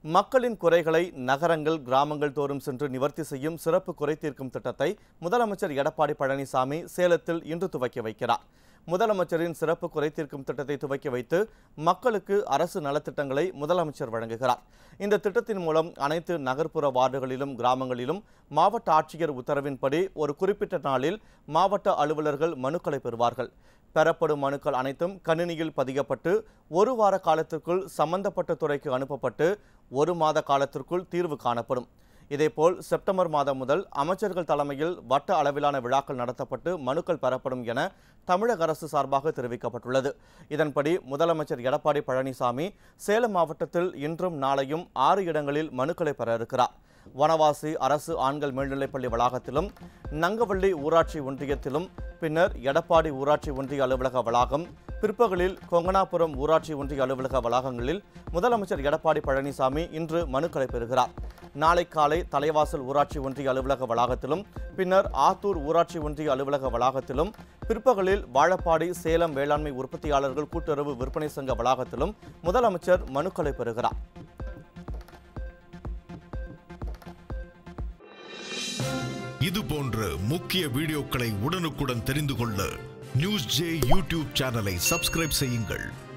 மக்களின் குறைகளை நகரங்கள் கிராமங்கள் தோறும் சென்று நிவர்த்தி செய்யும் சிறப்பு குறை தீர்க்கும் திட்டத்தை முதலமைச்சர் எடப்பாடி பழனிசாமி சேலத்தில் இன்று துவக்கி வைக்கிறார் முதலமைச்சரின் சிறப்பு குறை தீர்க்கும் திட்டத்தை துவக்கி வைத்து மக்களுக்கு அரசு நலத்திட்டங்களை முதலமைச்சர் வழங்குகிறார் இந்த திட்டத்தின் மூலம் அனைத்து நகர்ப்புற வார்டுகளிலும் கிராமங்களிலும் மாவட்ட ஆட்சியர் உத்தரவின்படி ஒரு குறிப்பிட்ட நாளில் மாவட்ட அலுவலர்கள் மனுக்களை பெறுவார்கள் பெறப்படும் மனுக்கள் அனைத்தும் கணினியில் பதியப்பட்டு ஒரு வார காலத்திற்குள் சம்பந்தப்பட்ட துறைக்கு அனுப்பப்பட்டு ஒரு மாத காலத்திற்குள் தீர்வு காணப்படும் இதேபோல் செப்டம்பர் மாதம் முதல் அமைச்சர்கள் தலைமையில் வட்ட அளவிலான விழாக்கள் நடத்தப்பட்டு மனுக்கள் பெறப்படும் என தமிழக அரசு சார்பாக தெரிவிக்கப்பட்டுள்ளது இதன்படி முதலமைச்சர் எடப்பாடி பழனிசாமி சேலம் மாவட்டத்தில் இன்றும் நாளையும் ஆறு இடங்களில் மனுக்களை பெற இருக்கிறார் வனவாசி அரசு ஆண்கள் மேல்நிலைப்பள்ளி வளாகத்திலும் நங்கவள்ளி ஊராட்சி ஒன்றியத்திலும் பின்னர் எடப்பாடி ஊராட்சி ஒன்றிய அலுவலக வளாகம் பிற்பகலில் கொங்கனாபுரம் ஊராட்சி ஒன்றிய அலுவலக வளாகங்களில் முதலமைச்சர் எடப்பாடி பழனிசாமி இன்று மனுக்களை பெறுகிறார் நாளை காலை தலைவாசல் ஊராட்சி ஒன்றிய அலுவலக வளாகத்திலும் பின்னர் ஆத்தூர் ஊராட்சி ஒன்றிய அலுவலக வளாகத்திலும் பிற்பகலில் வாழப்பாடி சேலம் வேளாண்மை உற்பத்தியாளர்கள் கூட்டுறவு விற்பனை சங்க வளாகத்திலும் முதலமைச்சர் மனுக்களை பெறுகிறார் இது போன்ற முக்கிய வீடியோக்களை உடனுக்குடன் தெரிந்து கொள்ள நியூஸ் ஜே யூடியூப் சேனலை சப்ஸ்கிரைப் செய்யுங்கள்